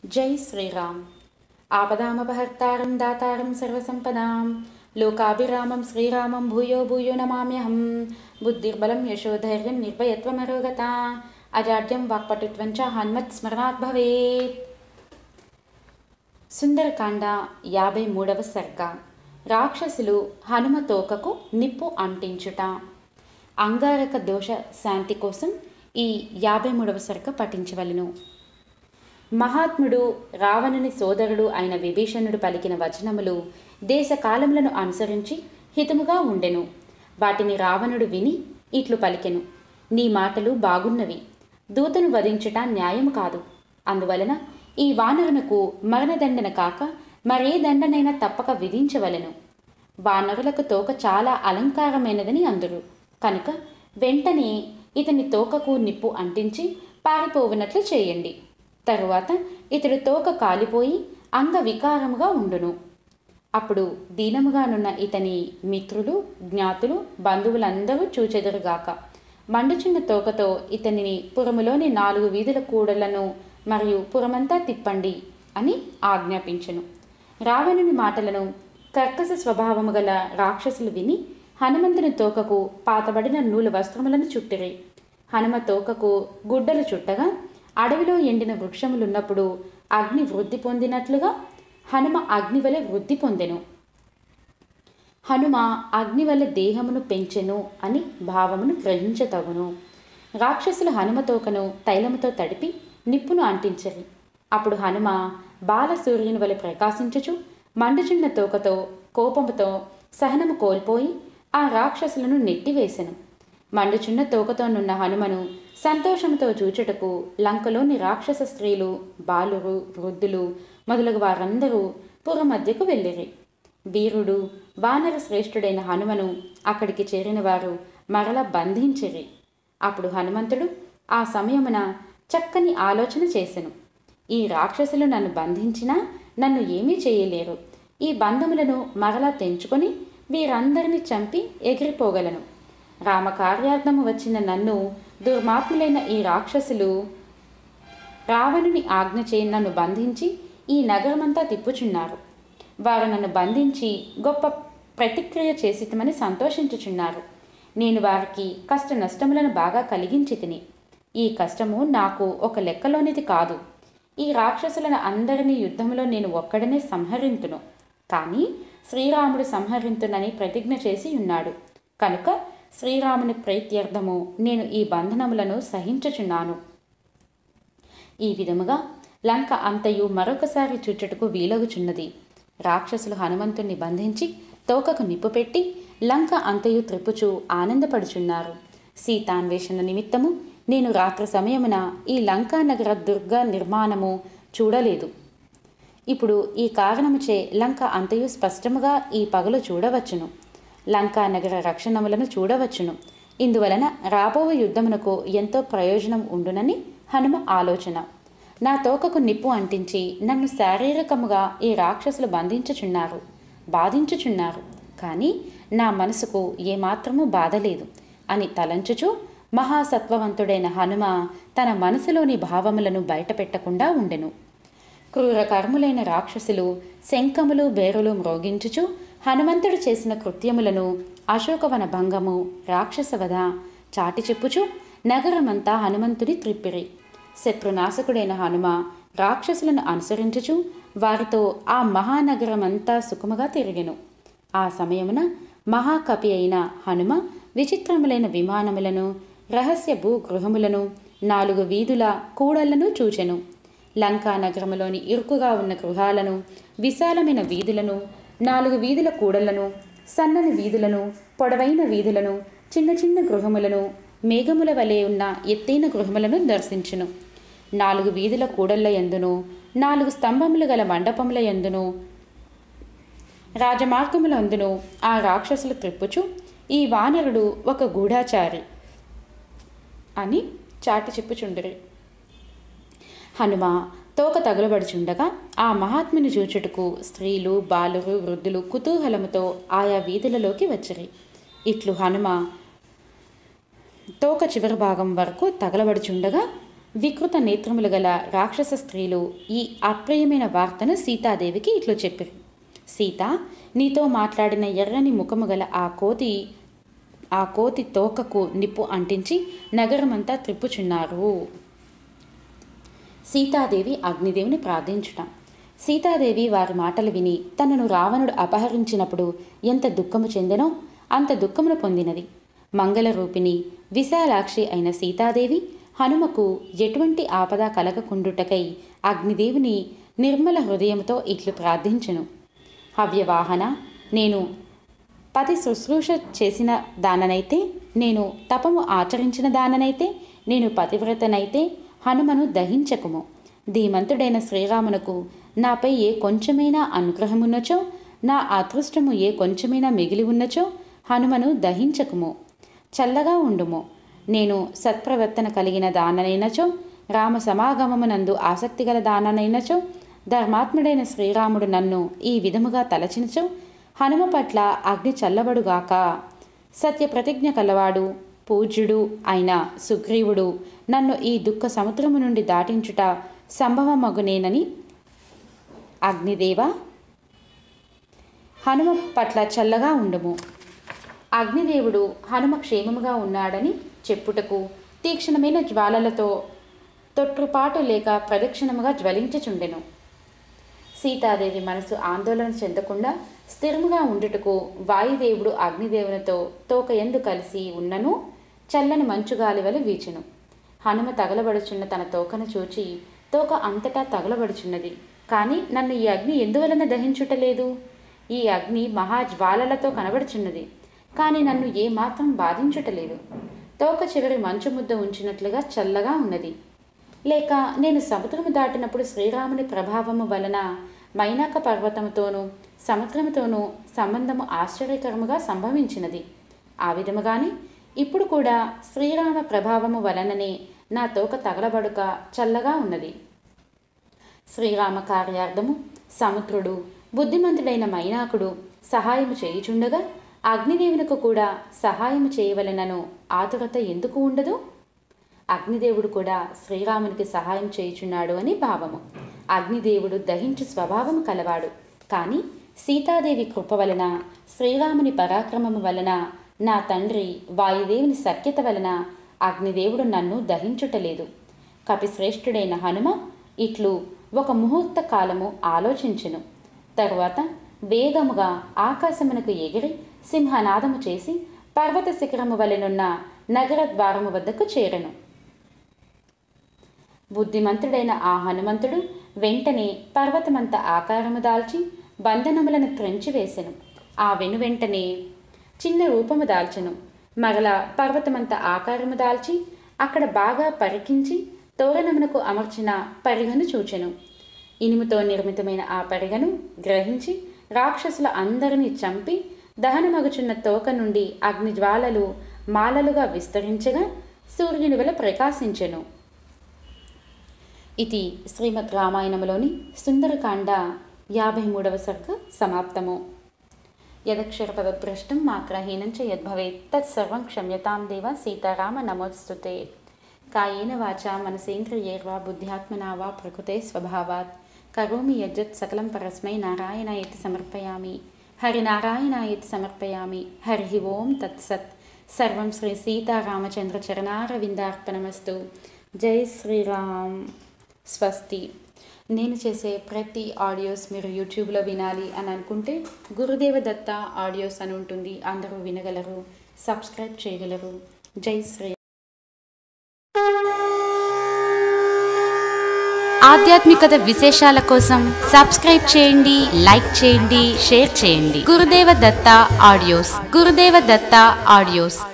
జై శ్రీరామ్ ఆపదామపహర్తారం దాతారం సర్వసంపదాం లోకాభిరామం శ్రీరామం భూయో భూయో నమామ్యహం బుద్ధిర్బలం యశోధైర్యం నిర్భయత్వమరోగత అజాడ్యం వాక్పటుత్వం చ హన్మత్ స్మరణాత్ భవేత్ సుందరకాండ యాభై మూడవ సర్గ రాక్షసులు హనుమ తోకకు నిప్పు అంటించుట అంగారక దోష శాంతి కోసం ఈ యాభై మూడవ సర్గ పఠించవలను మహాత్ముడు రావణుని సోదరుడు అయిన విభీషణుడు పలికిన వచనములు దేశకాలములను అనుసరించి హితముగా ఉండెను వాటిని రావణుడు విని ఇట్లు పలికెను నీ మాటలు బాగున్నవి దూతను వధించుట న్యాయం కాదు అందువలన ఈ వానరునకు మరణదండన కాక మరే దండనైనా తప్పక విధించవలెను వానరులకు తోక చాలా అలంకారమైనదని అందురు కనుక వెంటనే ఇతని తోకకు నిప్పు అంటించి పారిపోవునట్లు చేయండి తరువాత ఇతడు తోక కాలిపోయి అంగ వికారముగా ఉండును అప్పుడు దీనముగానున్న ఇతని మిత్రులు జ్ఞాతులు బంధువులందరూ చూచెదరుగాక మండుచున్న తోకతో ఇతనిని పురములోని నాలుగు వీధుల కూడలను మరియు పురమంతా తిప్పండి అని ఆజ్ఞాపించెను రావణుని మాటలను కర్కశ స్వభావము గల రాక్షసులు విని హనుమంతుని తోకకు పాతబడిన నూలు వస్త్రములను చుట్టిరి హనుమ తోకకు గుడ్డలు చుట్టగా అడవిలో ఎండిన వృక్షములున్నప్పుడు అగ్ని వృద్ధి పొందినట్లుగా హనుమ అగ్ని వలె వృద్ధి పొందెను హనుమ అగ్ని వల్ల దేహమును పెంచెను అని భావమును గ్రహించతగును రాక్షసులు హనుమ తోకను తైలముతో తడిపి నిప్పును అంటించరి అప్పుడు హనుమ బాలసూర్యుని వలె ప్రకాశించుచు మండుచున్న తోకతో కోపముతో సహనము కోల్పోయి ఆ రాక్షసులను నెట్టివేసెను మండుచున్న తోకతోనున్న హనుమను సంతోషంతో చూచుటకు లంకలోని రాక్షస స్త్రీలు బాలురు వృద్ధులు మొదలగు వారందరూ పురమధ్యకు వెళ్ళిరి వీరుడు వానర శ్రేష్ఠుడైన హనుమను అక్కడికి చేరిన వారు మరల బంధించిరి అప్పుడు హనుమంతుడు ఆ సమయమున చక్కని ఆలోచన చేసెను ఈ రాక్షసులు నన్ను బంధించినా నన్ను ఏమీ చేయలేరు ఈ బంధములను మరలా తెంచుకొని వీరందరినీ చంపి ఎగిరిపోగలను రామకార్యార్థము వచ్చిన నన్ను దుర్మార్గులైన ఈ రాక్షసులు రావణుని ఆజ్ఞ చేయి నన్ను బంధించి ఈ నగరమంతా తిప్పుచున్నారు వారు నన్ను బంధించి గొప్ప ప్రతిక్రియ చేసితమని సంతోషించుచున్నారు నేను వారికి కష్ట నష్టములను బాగా కలిగించి తిని ఈ కష్టము నాకు ఒక లెక్కలోనిది కాదు ఈ రాక్షసులను అందరినీ యుద్ధంలో నేను ఒక్కడనే సంహరింతును కానీ శ్రీరాముడు సంహరింతునని ప్రతిజ్ఞ చేసి ఉన్నాడు కనుక శ్రీరాముని ప్రీత్యర్థము నేను ఈ బంధనములను సహించుచున్నాను ఈ విధముగా లంక అంతయు మరొకసారి చుట్టుటకు వీలగుచున్నది రాక్షసులు హనుమంతుణ్ణి బంధించి తోకకు నిప్పు పెట్టి లంక అంతయు త్రిప్పుచు ఆనందపడుచున్నారు సీతాన్వేషణ నిమిత్తము నేను రాత్రి సమయమున ఈ లంకా నగర దుర్గ నిర్మాణము చూడలేదు ఇప్పుడు ఈ కారణముచే లంక అంతయు స్పష్టముగా ఈ పగలు చూడవచ్చును లంకా నగర రక్షణములను చూడవచ్చును ఇందువలన రాబోవు యుద్ధమునకు ఎంతో ప్రయోజనం ఉండునని హనుమ ఆలోచన నా తోకకు నిప్పు అంటించి నన్ను శారీరకముగా ఈ రాక్షసులు బంధించుచున్నారు బాధించుచున్నారు కానీ నా మనసుకు ఏమాత్రమూ బాధ లేదు అని తలంచుచు మహాసత్వవంతుడైన హనుమ తన మనసులోని భావములను బయటపెట్టకుండా ఉండెను క్రూర కర్ములైన రాక్షసులు శంఖములు బేరులు మ్రోగించుచు హనుమంతుడు చేసిన కృత్యములను అశోకవన భంగము రాక్షసవధ చాటి చెప్పుచు నగరమంతా హనుమంతుడి త్రిప్పిరి శత్రునాశకుడైన హనుమ రాక్షసులను అనుసరించుచు వారితో ఆ మహానగరమంతా సుఖముగా తిరిగెను ఆ సమయమున మహాకపి అయిన హనుమ విచిత్రములైన విమానములను రహస్య భూగృహములను నాలుగు వీధుల కూడళ్లను చూచెను లంకా నగరములోని ఇరుకుగా ఉన్న గృహాలను విశాలమైన వీధులను నాలుగు వీధుల కూడళ్లను సన్నని వీధులను పొడవైన వీధులను చిన్న చిన్న గృహములను మేఘముల వలె ఉన్న ఎత్తైన గృహములను దర్శించును నాలుగు వీధుల కూడళ్ల ఎందును నాలుగు స్తంభములు గల మండపముల ఎందును రాజమార్గములందును ఆ రాక్షసులు త్రిప్పుచు ఈ వానరుడు ఒక గూఢాచారి అని చాటి చెప్పుచుండిరి హనుమ తోక తగులబడుచుండగా ఆ మహాత్ముని చూచుటకు స్త్రీలు బాలురు వృద్ధులు కుతూహలముతో ఆయా వీధులలోకి వచ్చిరి ఇట్లు హనుమ తోక చివరి భాగం వరకు తగలబడుచుండగా వికృత నేత్రములు గల రాక్షస స్త్రీలు ఈ అప్రియమైన వార్తను సీతాదేవికి ఇట్లు చెప్పారు సీత నీతో మాట్లాడిన ఎర్రని ముఖము గల ఆ కోతి ఆ కోతి తోకకు నిప్పు అంటించి నగరమంతా త్రిప్పుచున్నారు సీతాదేవి అగ్నిదేవిని ప్రార్థించుట సీతాదేవి వారి మాటలు విని తనను రావణుడు అపహరించినప్పుడు ఎంత దుఃఖము చెందెనో అంత దుఃఖమును పొందినది మంగళ రూపిణి విశాలాక్షి అయిన సీతాదేవి హనుమకు ఎటువంటి ఆపద కలగకుండుటకై అగ్నిదేవిని నిర్మల హృదయంతో ఇట్లు ప్రార్థించెను హవ్యవాహన నేను పతి శుశ్రూష చేసిన దాననైతే నేను తపము ఆచరించిన దాననైతే నేను పతివ్రతనైతే హనుమను దహించకుము ధీమంతుడైన శ్రీరామునకు నాపై ఏ కొంచెమైనా అనుగ్రహమున్నచో నా అదృష్టము ఏ కొంచెమైనా మిగిలి ఉన్నచో హనుమను దహించకుము చల్లగా ఉండుము నేను సత్ప్రవర్తన కలిగిన దాననైనచో రామ సమాగమమునందు ఆసక్తిగల దాననైనచో ధర్మాత్ముడైన శ్రీరాముడు నన్ను ఈ విధముగా తలచినచో హనుమ పట్ల అగ్ని చల్లబడుగాక సత్య ప్రతిజ్ఞ కలవాడు పూజ్యుడు అయిన సుగ్రీవుడు నన్ను ఈ దుఃఖ సముద్రము నుండి దాటించుట సంభవమగునేనని అగ్నిదేవ హనుమ పట్ల చల్లగా ఉండుము అగ్నిదేవుడు హనుమ క్షేమముగా ఉన్నాడని చెప్పుటకు తీక్షణమైన జ్వాలలతో తొట్టుపాటు లేక ప్రదక్షిణముగా జ్వలించుచుండెను సీతాదేవి మనసు ఆందోళన చెందకుండా స్థిరముగా ఉండుటకు వాయుదేవుడు అగ్నిదేవునితో తోక ఎందు కలిసి ఉన్నను చల్లని మంచుగాలి వలె వీచెను హనుమ తగలబడుచున్న తన తోకను చూచి తోక అంతటా తగలబడుచున్నది కానీ నన్ను ఈ అగ్ని ఎందువలన దహించుటలేదు ఈ అగ్ని మహాజ్వాలలతో కనబడుచున్నది కానీ నన్ను ఏమాత్రం బాధించుటలేదు తోక చివరి మంచు ముద్ద ఉంచినట్లుగా చల్లగా ఉన్నది లేక నేను సముద్రము దాటినప్పుడు శ్రీరాముని ప్రభావము వలన మైనాక పర్వతముతోనూ సముద్రముతోనూ సంబంధము ఆశ్చర్యకరముగా సంభవించినది ఆ విధముగానే ఇప్పుడు కూడా శ్రీరామ ప్రభావము వలననే నా తోక తగలబడుక చల్లగా ఉన్నది శ్రీరామ కార్యార్థము సముద్రుడు బుద్ధిమంతుడైన మైనాకుడు సహాయము చేయుచుండగా అగ్నిదేవునికి కూడా సహాయము చేయవలెనను ఆతురత ఎందుకు ఉండదు అగ్నిదేవుడు కూడా శ్రీరామునికి సహాయం చేయుచున్నాడు అని భావము అగ్నిదేవుడు దహించు స్వభావము కలవాడు కానీ సీతాదేవి కృప వలన శ్రీరాముని పరాక్రమము వలన నా తండ్రి వాయుదేవుని సఖ్యత వలన అగ్నిదేవుడు నన్ను దహించుటలేదు కపిశ్రేష్ఠుడైన హనుమ ఇట్లు ఒక ముహూర్త కాలము ఆలోచించెను తరువాత వేగముగా ఆకాశమునకు ఎగిరి సింహనాదము చేసి పర్వత శిఖరము వలెనున్న నగర ద్వారము వద్దకు చేరెను బుద్ధిమంతుడైన ఆ హనుమంతుడు వెంటనే పర్వతమంత ఆకారము దాల్చి బంధనములను త్రెంచివేసెను ఆ వెను వెంటనే చిన్న రూపము దాల్చెను మరల పర్వతమంత ఆకారము దాల్చి అక్కడ బాగా పరికించి తోరణమునకు అమర్చిన పరిగను చూచెను ఇనుముతో నిర్మితమైన ఆ పరిగను గ్రహించి రాక్షసుల అందరినీ చంపి దహనమగుచున్న తోక నుండి అగ్నిజ్వాలలు మాలలుగా విస్తరించగా సూర్యుని వల ప్రకాశించెను ఇది శ్రీమద్ రామాయణంలోని సుందరకాండ యాభై మూడవ సర్గ సమాప్తము యదక్షరపదభ్రష్టం మాత్రహీనం చ యద్భవేత్ తత్సర్వం క్షమ్యతాం దేవ సీతారామ నమోస్తుతే కాయేన వాచా మనసేంద్రియైర్వా బుద్ధ్యాత్మనా వా ప్రకృతే స్వభావాత్ కరోమి యజ్జత్ సకలం పరస్మై నారాయణాయతి సమర్పయామి హరినారాయణాయతి సమర్పయామి హరి ఓం తత్సత్ సర్వం శ్రీ సీతారామచంద్ర చరణారవిందార్పణమస్తు జై శ్రీరామ్ స్వస్తి నేను చేసే ప్రతి ఆడియోస్ మీరు యూట్యూబ్లో వినాలి అని అనుకుంటే గురుదేవ దత్త ఆడియోస్ అని ఉంటుంది అందరూ వినగలరు సబ్స్క్రైబ్ చేయగలరు జై శ్రీ ఆధ్యాత్మికత విశేషాల కోసం సబ్స్క్రైబ్ చేయండి లైక్ చేయండి షేర్ చేయండి గురుదేవ దత్త ఆడియోస్ గురుదేవ దత్త ఆడియోస్